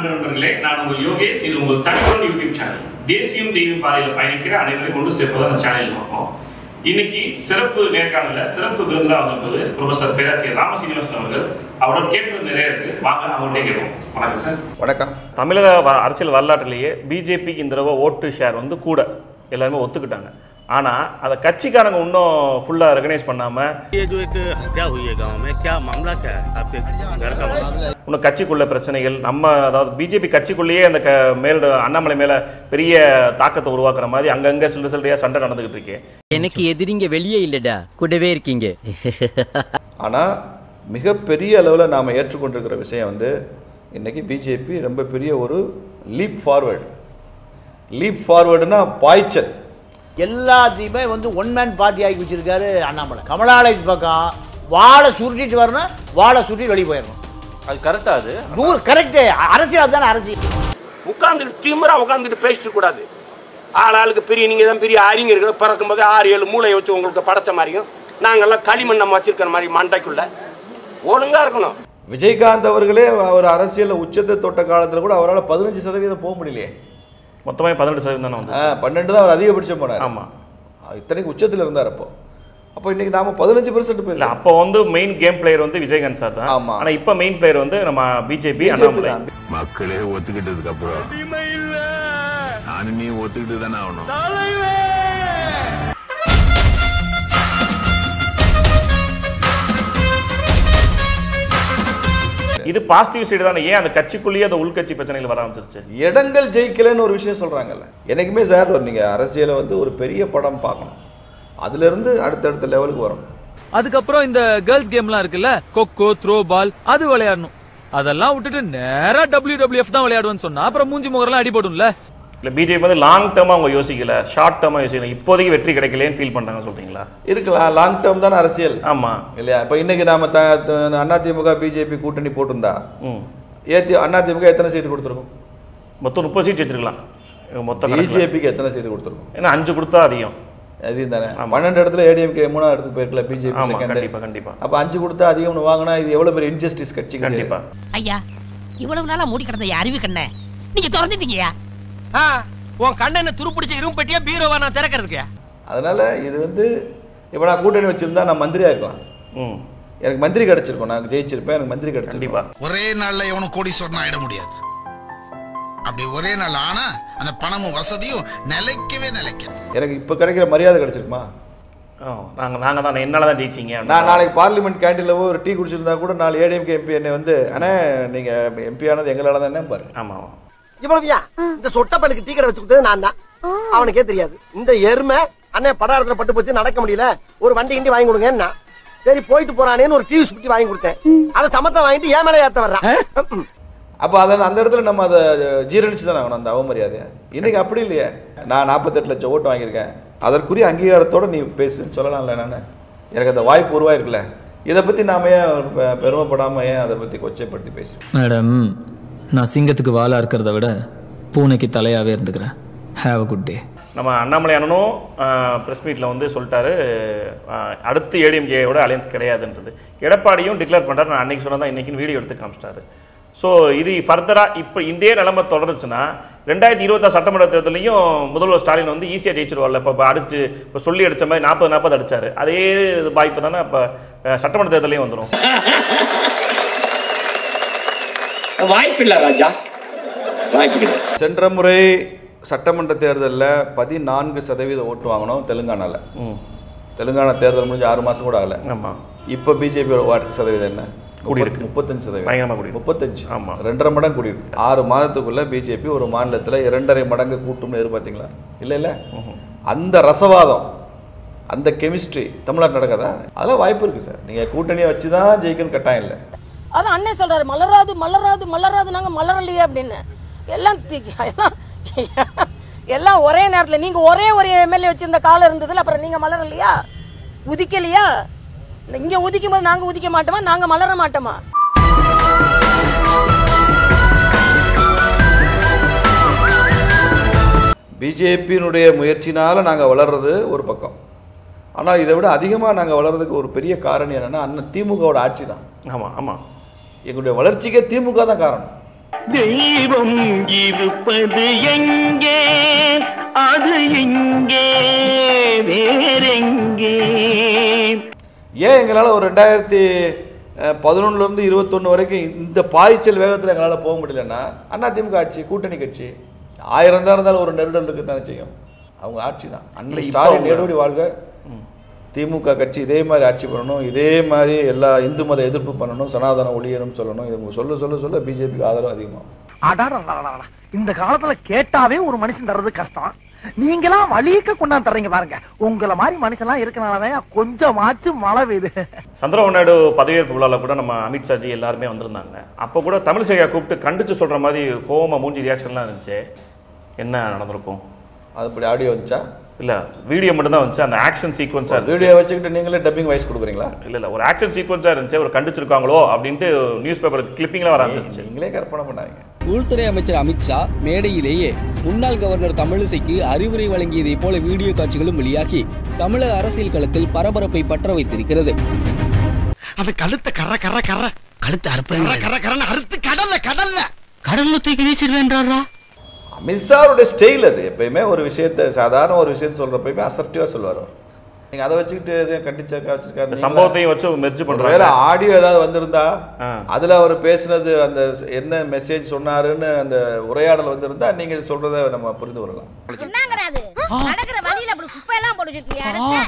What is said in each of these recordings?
அன்பு நண்பர்களே நான் உங்கள் யோகேஷ் இது உங்கள் தனிப்பொருள் யூடியூப் சேனல் தேசியம் தெய்வம் பாதையில் பயணிக்கிற அனைவரையும் கொண்டு சேர்ப்பது அந்த சேனலில் நோக்கம் இன்னைக்கு சிறப்பு நேர்காணல சிறப்பு விருந்தினா வந்திருப்பது ப்ரொஃபசர் பேராசிரியர் ராம சீனிவாசன் அவர்கள் அவரோட கேட்டது நிறைய இருக்கு வாங்க அவங்கள்ட்ட கேட்போம் வணக்கம் சார் வணக்கம் தமிழக வ- அரசியல் வரலாற்றிலேயே பிஜேபிக்கு இந்த தடவை ஓட்டு ஷேர் வந்து கூட எல்லாருமே ஒத்துக்கிட்டாங்க ஆனால் அதை கட்சிக்காரங்க இன்னும் ஃபுல்லாக ரெகனைஸ் பண்ணாமல் ये जो एक हत्या हुई है गांव में क्या मामला क्या है आपके घर का मामला இன்னும் கட்சிக்குள்ள பிரச்சனைகள் நம்ம அதாவது பிஜேபி கட்சிக்குள்ளேயே அந்த க மேல் அண்ணாமலை மேலே பெரிய தாக்கத்தை உருவாக்குற மாதிரி அங்கங்கே சில்லு சில்லறையாக சண்டை நடந்துகிட்டு இருக்கு எனக்கு எதிரிங்க வெளியே இல்லடா கூடவே இருக்கீங்க ஆனால் மிகப்பெரிய அளவில் நாம் ஏற்றுக்கொண்டிருக்கிற விஷயம் வந்து இன்றைக்கி பிஜேபி ரொம்ப பெரிய ஒரு லீப் ஃபார்வர்டு லீப் ஃபார்வர்டுனா பாய்ச்சல் எல்லாத்தையுமே வந்து ஒன் மேன் பார்ட்டி ஆக்கி வச்சிருக்காரு அண்ணாமலை கமலாலயத்து பக்கம் வாழை சுருட்டிட்டு வரணும் வாழை சுருட்டிட்டு வெளியே போயிடணும் அது கரெக்டா அது நூறு கரெக்டு அரசியல் அதுதானே அரசியல் உட்காந்துட்டு திமிரா உட்காந்துட்டு பேசிட்டு கூடாது ஆள் ஆளுக்கு பெரிய நீங்க தான் பெரிய அறிஞர்கள் பிறக்கும் போது ஆறு ஏழு மூளையை வச்சு உங்களுக்கு படைச்ச மாதிரியும் நாங்கெல்லாம் களிமண் நம்ம வச்சிருக்கிற மாதிரி மண்டைக்குள்ள ஒழுங்கா இருக்கணும் விஜயகாந்த் அவர்களே அவர் அரசியலில் உச்சத்தை தொட்ட காலத்தில் கூட அவரால் பதினஞ்சு சதவீதம் போக முடியலையே மொத்தமாக பதினெட்டு சதவீதம் தானே வந்து ஆ, பன்னெண்டு தான் அவர் அதிகபட்சம் போனார் ஆமாம் இத்தனைக்கு உச்சத்தில் இருந்தார் அப்போ அப்போ இன்னைக்கு நாம பதினஞ்சு பெர்சென்ட் இல்லை போயிருக்கோம் அப்போ வந்து மெயின் கேம் பிளேயர் வந்து விஜயகாந்த் சார் தான் ஆமா. ஆனால் இப்போ மெயின் பிளேயர் வந்து நம்ம பிஜேபி பிஜேபி அண்ணாமலை தான் மக்களே ஒத்துக்கிட்டதுக்கு அப்புறம் நானும் நீ ஒத்துக்கிட்டு தானே ஆகணும் இது பாசிட்டிவ் சைடு தானே ஏன் அந்த கட்சிக்குள்ளேயே அந்த உள்கட்சி பிரச்சனைகள் வர ஆரம்பிச்சிருச்சு இடங்கள் ஜெயிக்கலைன்னு ஒரு விஷயம் சொல்கிறாங்கல்ல எனக்குமே சார் நீங்கள் அரசியலை வந்து ஒரு பெரிய படம் பார்க்கணும் அதுலேருந்து அடுத்தடுத்த லெவலுக்கு வரணும் அதுக்கப்புறம் இந்த கேர்ள்ஸ் கேம்லாம் இருக்குல்ல கொக்கோ த்ரோ பால் அது விளையாடணும் அதெல்லாம் விட்டுட்டு நேரா டபிள்யூ டபிள்யூஎஃப் தான் விளையாடுவேன்னு சொன்னா அப்புறம் மூஞ்சி முகரெல்லாம் அடிபடும்ல இல்லை பிஜேபி வந்து லாங் டேர்மாக அவங்க யோசிக்கல ஷார்ட் டேர்மாக யோசிக்கல இப்போதைக்கு வெற்றி கிடைக்கலேன்னு ஃபீல் பண்ணுறாங்க சொல்றீங்களா இருக்கலாம் லாங் டேர்ம் தானே அரசியல் ஆமாம் இல்லையா இப்போ இன்னைக்கு நாம த த- அதிமுக பிஜேபி கூட்டணி போட்டிருந்தா ம் ஏத்தி அதிமுக எத்தனை சீட்டு கொடுத்துருக்கும் மொத்தம் முப்பது சீட் வச்சிருக்கலாம் இவங்க மொத்த கணக்குல. பிஜேபிக்கு எத்தனை சீட்டு கொடுத்துருக்கும் ஏன்னா அஞ்சு கொடுத்தா அதிகம் அதிகம் தானே பன்னெண்டு இடத்துல ஏடிஎம்கே மூணாவது இடத்துக்கு போயிருக்கல பிஜேபி ஆமா செகண்ட் கண்டிப்பா கண்டிப்பா அப்போ அஞ்சு கொடுத்தா அதிகம்னு வாங்கினா இது எவ்வளோ பெரிய இன்ஜஸ்டிஸ் கட்சிக்கு கண்டிப்பா சேருது. ஐயா இவ்வளவு நாளா மூடி கிடந்த என் அறிவு கண்ண நீங்க திறந்துட்டீங்கயா உன் கண்ணனை துருப்பிடிச்ச இரும்பு பெட்டியா பீரோவா நான் திறக்கிறதுக்கு அதனால இது வந்து இப்போ நான் கூட்டணி வச்சிருந்தா நான் மந்திரியா இருக்கலாம் ம் எனக்கு மந்திரி கிடைச்சிருக்கும் நான் ஜெயிச்சிருப்பேன் எனக்கு மந்திரி கிடைச்சிருக்கும் கண்டிப்பா ஒரே நாள்ல எவனும் கோடீஸ்வரன் ஆயிட முடியாது அப்படி ஒரே நாள் ஆனா அந்த பணமும் வசதியும் நிலைக்கவே நிலைக்கணும் எனக்கு இப்போ கிடைக்கிற மரியாதை கிடைச்சிருக்குமா ஆ நாங்கள் நாங்கள் தான் என்னால் தான் ஜெயிச்சிங்க நான் நாளைக்கு பார்லிமெண்ட் கேண்டீனில் போய் ஒரு டீ குடிச்சிருந்தா கூட நாலு ஏடிஎம்கே எம்பி என்னை வந்து அண்ணே நீங்கள் எம்பி ஆனது எங்களால் தானே பாரு ஆமாம் ஆமாம் இவ்வளவுயா இந்த சொட்டப்பலுக்கு டீ கடை வச்சு கொடுத்தது நான் தான் அவனுக்கே தெரியாது இந்த எருமை அண்ணே படாரத்துல பட்டு போச்சு நடக்க முடியல ஒரு வண்டி கிண்டி வாங்கி கொடுங்க சரி போயிட்டு போறானேன்னு ஒரு டிவி சுட்டி வாங்கி கொடுத்தேன் அதை சமத்தம் வாங்கிட்டு ஏன் மேலே ஏத்த வர்றான் அப்போ அதை அந்த இடத்துல நம்ம அதை ஜீரணிச்சு தானே ஆகணும் அந்த அவமரியாதையை இன்னைக்கு அப்படி இல்லையே நான் நாற்பத்தெட்டு லட்சம் ஓட்டு வாங்கியிருக்கேன் அதற்குரிய அங்கீகாரத்தோட நீ பேசுன்னு சொல்லலாம்ல நான் எனக்கு அந்த வாய்ப்பு உருவாயிருக்குல்ல இதை பற்றி நாம ஏன் பெ- பெருமைப்படாம ஏன் அதை பற்றி கொச்சைப்படுத்தி பேசுறோம் மேடம் நான் சிங்கத்துக்கு வாலா இருக்கிறத விட பூனைக்கு தலையாவே இருந்துக்கிறேன் ஹாவ் அ குட் டே நம்ம அண்ணாமலை அண்ணனும் ப்ரெஸ் மீட்டில் வந்து சொல்லிட்டாரு ஆஹ், அடுத்து ஏடிஎம்கேயோட அலையன்ஸ் கிடையாதுன்றது எடப்பாடியும் டிக்ளேர் பண்ணுறாரு நான் அன்னைக்கு சொன்னதான் இன்னைக்கு வீடியோ எடுத்து காமிச்சிட்டாரு ஸோ இது ஃபர்தராக இப்போ இதே நிலைமை தொடருச்சுன்னா ரெண்டாயிரத்தி இருபத்தாறு சட்டமன்ற தேர்தலையும் முதல்வர் ஸ்டாலின் வந்து ஈஸியாக ஜெயிச்சிருவார்ல இப்போ இப்போ அடிச்சு இப்போ சொல்லி அடிச்ச மாதிரி நாற்பது நாற்பது அடிச்சாரு அதே வாய்ப்பு தானே இப்போ சட்டமன்ற தேர்தலையும் வந்துடும் வாய்ப்பு இல்ல ராஜா வாய்ப்பு கிடையாது சென்ற முறை சட்டமன்ற தேர்தலில் பதினான்கு சதவீத ஓட்டு வாங்கினோம் தெலுங்கானாவில் ம் தெலுங்கானா தேர்தல் முடிஞ்சு ஆறு மாதம் கூட ஆகல ஆமாம் இப்போ பிஜேபியோட வாக்கு சதவீதம் என்ன கூடியிருக்கு. முப்பத்தஞ்சு சதவீதம் பயங்கரமா கூடியிருக்கு. முப்பத்தஞ்சு ஆமா. ரெண்டரை மடங்கு கூடியிருக்கு ஆறு மாதத்துக்குள்ள பிஜேபி ஒரு மாநிலத்தில் இரண்டரை மடங்கு கூட்டும்னு எதிர்பார்த்தீங்களா இல்லை இல்லை அந்த ரசவாதம் அந்த கெமிஸ்ட்ரி தமிழ்நாடு நடக்காதா அதெல்லாம் வாய்ப்பு இருக்குது சார் நீங்கள் கூட்டணியை வச்சு தான் ஜெயிக்கணும் கட்டாயம் இல்லை அது அண்ணன் சொல்றாரு மலராது மலராது மலராது நாங்க மலரலையே அப்படின்னு எல்லாம் தி- எல்லாம் எல்லாம் ஒரே நேரத்துல நீங்க ஒரே ஒரு எம்எல்ஏ வச்சிருந்த காலம் இருந்ததுல அப்புறம் நீங்க மலரலையா உதிக்கலையா இங்க உதிக்கும் போது நாங்க உதிக்க மாட்டோமா நாங்க மலர மாட்டோமா பிஜேபியினுடைய முயற்சினால் நாங்கள் வளர்றது ஒரு பக்கம் ஆனால் இதை விட அதிகமாக நாங்கள் வளர்றதுக்கு ஒரு பெரிய காரணம் என்னென்னா அண்ணன் திமுகவோட ஆட்சி தான் ஆமாம் ஆமாம் எங்களுடைய வளர்ச்சிக்கே திமுக தான் காரணம் தெய்வம் இருப்பது எங்கே அது எங்கே வேறெங்கே ஏன் எங்களால் ஒரு ரெண்டாயிரத்தி பதினொன்றுலேருந்து இருபத்தொன்று வரைக்கும் இந்த பாய்ச்சல் வேகத்தில் எங்களால் போக முடியலன்னா அதிமுக ஆட்சி கூட்டணி கட்சி ஆயிரம் தான் இருந்தாலும் ஒரு நெருடல் இருக்கத்தானே செய்யும் அவங்க ஆட்சி தான் இல்ல, அன்னை இப்ப ஸ்டாலின் அவங்க- நேரடி வாழ்க திமுக கட்சி இதே மாதிரி ஆட்சி பண்ணணும் இதே மாதிரி எல்லா இந்து மத எதிர்ப்பு பண்ணணும் சனாதன ஒளியரும் சொல்லணும் இவங்க சொல்ல சொல்ல சொல்ல பிஜேபிக்கு ஆதரவு அதிகமாகும் அடாடா இந்த காலத்துல கேட்டாவே ஒரு மனுஷன் தர்றது கஷ்டம் நீங்களாம் வழிக்க கொண்டாந்து தர்றீங்க பாருங்க உங்களை மாதிரி மனுஷன்லாம் இருக்கனாலதான் கொஞ்சமாச்சும் மழை பெய்யுது சந்திரபாபு நாயுடு பதவியேற்பு விழாவில் கூட நம்ம அமித்ஷாஜி எல்லாருமே வந்திருந்தாங்க அப்போ கூட தமிழிசையா கூப்பிட்டு கண்டிச்சு சொல்கிற மாதிரி கோவமா மூஞ்சி ரியாக்ஷன்லாம் இருந்துச்சு என்ன நடந்திருக்கும் அது இப்படி ஆடியோ வந்துச்சா இல்லை வீடியோ மட்டும் தான் வந்துச்சு அந்த ஆக்ஷன் சீக்வன்ஸாக இருந்துச்சு வீடியோ வச்சுக்கிட்டு நீங்களே டப்பிங் வாய்ஸ் கொடுக்குறீங்களா இல்லை இல்லை ஒரு ஆக்ஷன் சீக்வன்ஸாக இருந்துச்சு ஒரு கண்டிச்சிருக்காங்களோ அப்படின்ட்டு நியூஸ் பேப்பர் கிளிப்பிங்லாம் வர ஆரம்பிச்சு நீங்களே கற்பனை பண்ணாதீங்க உள்துறை அமைச்சர் அமித்ஷா மேடையிலேயே முன்னாள் கவர்னர் தமிழிசைக்கு அறிவுரை வழங்கியதை போல வீடியோ காட்சிகளும் வெளியாகி தமிழக அரசியல் களத்தில் பரபரப்பை பற்ற வைத்திருக்கிறது அவன் கழுத்த கர கர கர கழுத்து அறுப்ப கர கரன்னு அறுத்து கடல்ல கடல்ல கடல்ல தூக்கி வீசிடுவேன்றாரா அமித்ஷாவுடைய ஸ்டைல் அது எப்பயுமே ஒரு விஷயத்தை சாதாரண ஒரு விஷயத்தை சொல்கிறப்பயுமே அசர்ட்டிவாக சொல்லுவார் அவர் நீங்கள் அதை வச்சுக்கிட்டு எதையும் கண்டிச்சாக்கா இந்த வச்சுருக்காரு சம்பவத்தையும் வச்சு மெர்ஜ் வேற பண்ணுறாங்க ஆடியோ ஏதாவது வந்திருந்தா அதுல அவர் பேசுனது அந்த என்ன மெசேஜ் சொன்னாருன்னு அந்த உரையாடல் வந்திருந்தா நீங்க சொல்றத நம்ம புரிந்து கொள்ளலாம் என்னங்கடாது நடக்கிற வழியில அப்படி குப்பையெல்லாம் போட்டு வச்சிருக்கியா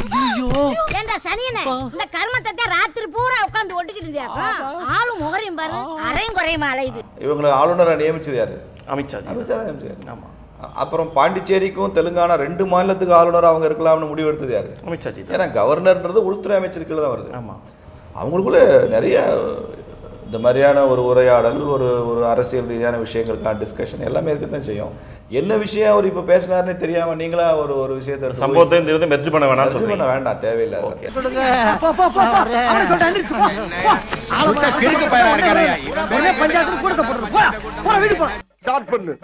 ஏண்டா சனியனே இந்த கர்மத்தை தான் ராத்திரி பூரா உட்கார்ந்து ஒட்டிக்கிட்டு இருந்தியாக்கா ஆளும் முகரையும் பாரு அரையும் குறையுமா அலையுது இவங்களை ஆளுநரை நியமிச்சது யாரு அமித்ஷா அமித்ஷா தான் நியமிச்சாரு ஆமா அப்புறம் பாண்டிச்சேரிக்கும் தெலுங்கானா ரெண்டு மாநிலத்துக்கு ஆளுநர் அவங்க இருக்கலாம்னு முடிவு எடுத்தது யாரு அமித்ஷாஜி ஏன்னா கவர்னர்ன்றது உள்துறை அமைச்சருக்கு தான் வருது ஆமா அவங்களுக்குள்ள நிறைய இந்த மாதிரியான ஒரு உரையாடல் ஒரு ஒரு அரசியல் ரீதியான விஷயங்களுக்கான டிஸ்கஷன் எல்லாமே இருக்கத்தான் செய்யும் என்ன விஷயம் அவர் இப்போ பேசினாருன்னு தெரியாம நீங்களா ஒரு ஒரு விஷயத்தை எடுத்து போய் சம்பவத்தை இந்த வந்து மெர்ஜ் பண்ண வேணாம்னு merge சொல்றீங்க பண்ண வேண்டாம் தேவையில்லை சொல்லுங்க போ போ போ போ அவனை சொல்லிட்டு அங்கிட்டு போ போ கிறுக்கு பையனா இருக்கானே உடனே பஞ்சாயத்துல கூடத்தை போடுறது போ போ வீடு போ ஸ்டார்ட் பண்ணு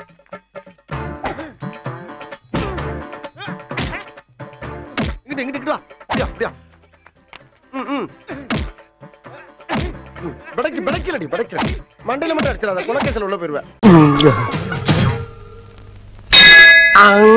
இங்கிட்டு இங்கிட்டு இங்கிட்டு வா அப்படியா அப்படியா ம் ம் படைக்கு படைக்கலடி படைக்கல மண்டையில மட்டும் அடிச்சிடாத குலக்கேசல் உள்ள போயிருவேன்